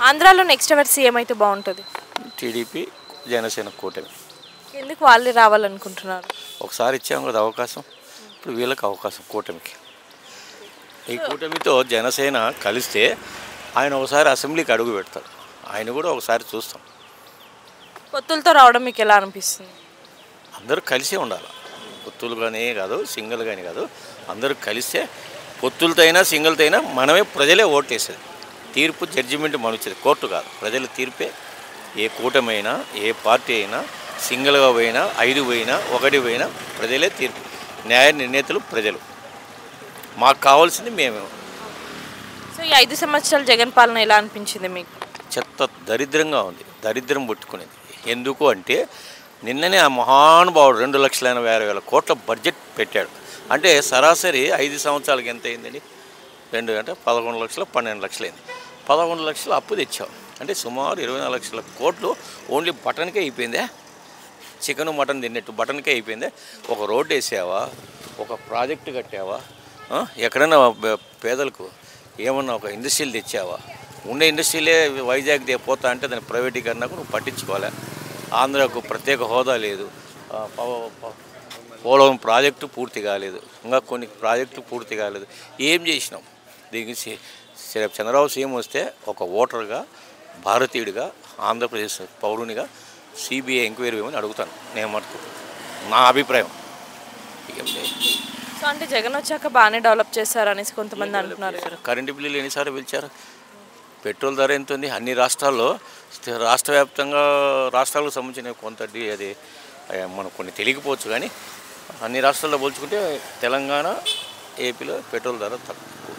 ఆంధ్రాలో నెక్స్ట్ ఎవరు సీఎం అయితే బాగుంటుంది టీడీపీ జనసేన కూటమి ఎందుకు వాళ్ళే రావాలనుకుంటున్నారు ఒకసారి ఇచ్చాం కదా అవకాశం ఇప్పుడు వీళ్ళకి అవకాశం కూటమికి ఈ కూటమితో జనసేన కలిస్తే ఆయన ఒకసారి అసెంబ్లీకి అడుగు పెడతాడు ఆయన కూడా ఒకసారి చూస్తాం పొత్తులతో రావడం మీకు ఎలా అనిపిస్తుంది అందరూ కలిసే ఉండాలి పొత్తులుగానే కాదు సింగిల్ కానీ కాదు అందరూ కలిస్తే పొత్తులతో అయినా సింగిల్తో అయినా మనమే ప్రజలే ఓటేసేది తీర్పు జడ్జిమెంట్ మన వచ్చేది కోర్టు కాదు ప్రజల తీర్పే ఏ కూటమైనా ఏ పార్టీ అయినా సింగిల్గా పోయినా ఐదు పోయినా ఒకటి పోయినా ప్రజలే తీర్పు న్యాయ నిర్ణేతలు ప్రజలు మాకు కావాల్సింది మేమే సో ఈ ఐదు సంవత్సరాలు జగన్ పాలన ఎలా అనిపించింది మీకు చెత్త దరిద్రంగా ఉంది దరిద్రం పుట్టుకునేది ఎందుకు అంటే నిన్ననే ఆ మహానుభావుడు రెండు లక్షల ఎనభై ఆరు వేల కోట్ల బడ్జెట్ పెట్టాడు అంటే సరాసరి ఐదు సంవత్సరాలకి ఎంత అయిందండి రెండు అంటే పదకొండు లక్షలు పన్నెండు లక్షలు అయింది పదకొండు లక్షలు అప్పు తెచ్చాం అంటే సుమారు ఇరవై నాలుగు లక్షల కోట్లు ఓన్లీ బటన్కే అయిపోయిందే చికెన్ మటన్ తిన్నట్టు బటన్కే అయిపోయిందే ఒక రోడ్డు వేసావా ఒక ప్రాజెక్టు కట్టావా ఆ? ఎక్కడైనా బ- పేదలకు ఏమన్నా ఒక ఇండస్ట్రీలు తెచ్చావా ఉండే ఇండస్ట్రీలే వైజాగ్ దే పోతా అంటే దాని ప్రైవేటీకరణకు నువ్వు పట్టించుకోలే ఆంధ్రాకు ప్రత్యేక హోదా లేదు ఆ, పవ- ప- పోలవరం ప్రాజెక్టు పూర్తి కాలేదు ఇంకా కొన్ని ప్రాజెక్టులు పూర్తి కాలేదు ఏం చేసినాం దీనికి సి- సి- చంద్రబాబు సీఎం వస్తే ఒక ఓటర్గా భారతీయుడిగా ఆంధ్రప్రదేశ్ పౌరునిగా సిబిఐ ఎంక్వైరీ వేయమని అడుగుతాను నేను మటుకు నా అభిప్రాయం ఇక సో అంటే జగన్ వచ్చాక బాగానే డెవలప్ చేశారు అనేసి కొంతమంది అంటున్నారు కరెంటు బిల్లులు ఎన్నిసార్లు పిలిచారు పెట్రోల్ ధర ఎంత ఉంది అన్ని రాష్ట్రాల్లో స్థి- రాష్ట్ర వ్యాప్తంగా రాష్ట్రాలకు సంబంధించిన కొంత డి- అది ఆ, మనకు కొన్ని తెలియకపోవచ్చు కానీ అన్ని రాష్ట్రాల్లో పోల్చుకుంటే తెలంగాణ ఏపీలో పెట్రోల్ ధర తక్కువ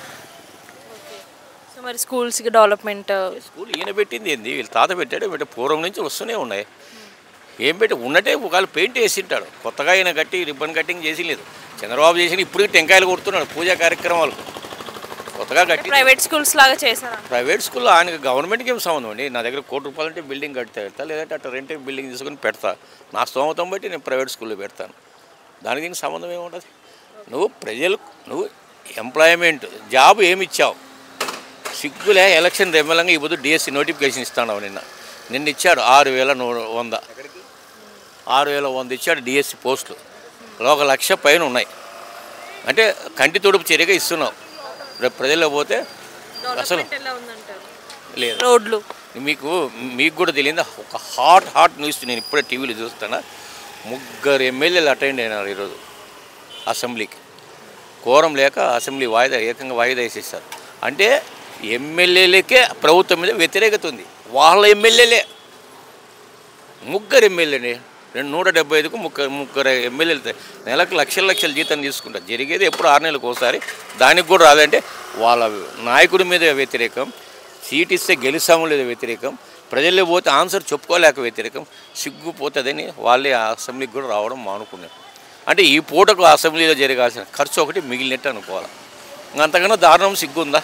సో మరి స్కూల్స్కి డెవలప్మెంట్ స్కూల్ ఈయన పెట్టింది ఏంది వీళ్ళు తాత పెట్టాడు పెట్టే పూర్వం నుంచి వస్తూనే ఉన్నాయి ఏం పెట్టి ఉన్నట్టే ఒకవేళ పెయింట్ వేసి ఉంటాడు కొత్తగా ఈయన కట్టి రిబ్బన్ కటింగ్ చేసి లేదు చంద్రబాబు చేసిన ఇప్పుడు టెంకాయలు కొడుతున్నాడు పూజా కార్యక్రమాలు కొత్తగా కట్టి ప్రైవేట్ స్కూల్స్ లాగా చేశారు ప్రైవేట్ స్కూల్లో ఆయనకి గవర్నమెంట్కి ఏం సంబంధం అండి నా దగ్గర కోటి రూపాయలు అంటే బిల్డింగ్ కడితే పెడతా లేదంటే అట్లా రెంట్ బిల్డింగ్ తీసుకొని పెడతా నా స్తోమతం బట్టి నేను ప్రైవేట్ స్కూల్లో పెడతాను దానికి దీనికి సంబంధం ఏముంటుంది నువ్వు ప్రజలు నువ్వు ఎంప్లాయ్మెంట్ జాబ్ ఏమి ఇచ్చావు సిగ్గులే ఎలక్షన్ రెమ్మలంగా ఈ పొద్దు డిఎస్సి నోటిఫికేషన్ ఇస్తాను నిన్న నిన్న ఇచ్చాడు ఆరు వేల నూ వంద ఆరు వేల వంద ఇచ్చాడు డిఎస్సి పోస్టులు ఒక లక్ష పైన ఉన్నాయి అంటే కంటి తొడుపు చర్యగా ఇస్తున్నావు రేపు ప్రజల్లో పోతే అసలు ఎలా ఉందంటారు లేదు రోడ్లు మీకు మీకు కూడా తెలియదు ఒక హాట్ హాట్ న్యూస్ నేను ఇప్పుడే టీవీలో చూస్తున్నా ముగ్గురు ఎమ్మెల్యేలు అటెండ్ అయినారు ఈరోజు అసెంబ్లీకి కోరం లేక అసెంబ్లీ వాయిదా ఏకంగా వాయిదా వేసేసారు అంటే ఎమ్మెల్యేలకే ప్రభుత్వం మీద వ్యతిరేకత ఉంది వాళ్ళ ఎమ్మెల్యేలే ముగ్గురు ఎమ్మెల్యేనే రెండు నూట డెబ్బై ఐదుకు ముగ్గురు ముగ్గురు ఎమ్మెల్యేలు నెలకు లక్షల లక్షల జీతం తీసుకుంటారు జరిగేది ఎప్పుడు ఆరు నెలలకు ఒకసారి దానికి కూడా రాదంటే వాళ్ళ నాయకుడి మీద వ్యతిరేకం సీట్ ఇస్తే గెలుస్తాము లేదా వ్యతిరేకం ప్రజల్లో పోతే ఆన్సర్ చెప్పుకోలేక వ్యతిరేకం సిగ్గుపోతుందని వాళ్ళే ఆ అసెంబ్లీకి కూడా రావడం మానుకున్నారు అంటే ఈ పూటకు అసెంబ్లీలో జరగాల్సిన ఖర్చు ఒకటి మిగిలినట్టు అనుకోవాలి ఇంక అంతకన్నా దారుణం సిగ్గుందా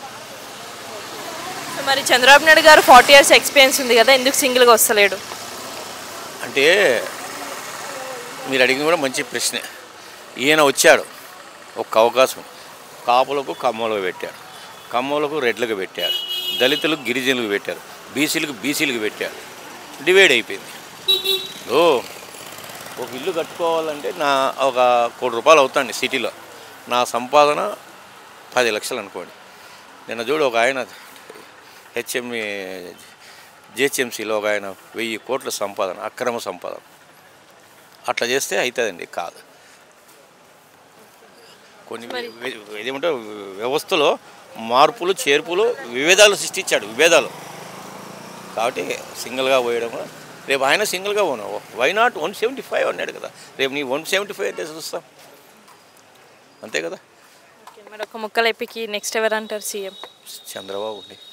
సో మరి చంద్రబాబు నాయుడు గారు ఫార్టీ ఇయర్స్ ఎక్స్పీరియన్స్ ఉంది కదా ఎందుకు సింగిల్గా వస్తలేడు అంటే మీరు అడిగింది కూడా మంచి ప్రశ్నే ఈయన వచ్చాడు ఒక అవకాశం కాపులకు కమ్మలకు పెట్టాడు కమ్మలకు రెడ్లకు పెట్టాడు దళితులకు గిరిజనులకు పెట్టారు బీసీలకు బీసీలకు పెట్టాడు డివైడ్ అయిపోయింది ఓ ఒక ఇల్లు కట్టుకోవాలంటే నా ఒక కోటి రూపాయలు అవుతాండి సిటీలో నా సంపాదన పది లక్షలు అనుకోండి నిన్న చూడు ఒక ఆయన హెచ్ఎంఈ జిహెచ్ఎంసీలో ఒక ఆయన వెయ్యి కోట్ల సంపాదన అక్రమ సంపాదన అట్లా చేస్తే అవుతుందండి కాదు కొన్ని వే- ఏదేమంటే వ్యవస్థలో మార్పులు చేర్పులు విభేదాలు సృష్టించాడు విభేదాలు కాబట్టి సింగిల్గా పోయడం రేపు ఆయన సింగిల్గా పోను why not one seventy five అన్నాడు కదా రేపు నీ వన్ సెవెంటీ ఫైవ్ అంటే చూస్తాం అంతే కదా ఓకే, మరి ఒక ముక్కలు ఎప్పికి నెక్స్ట్ ఎవరు అంటారు సీఎం చంద్రబాబు అండి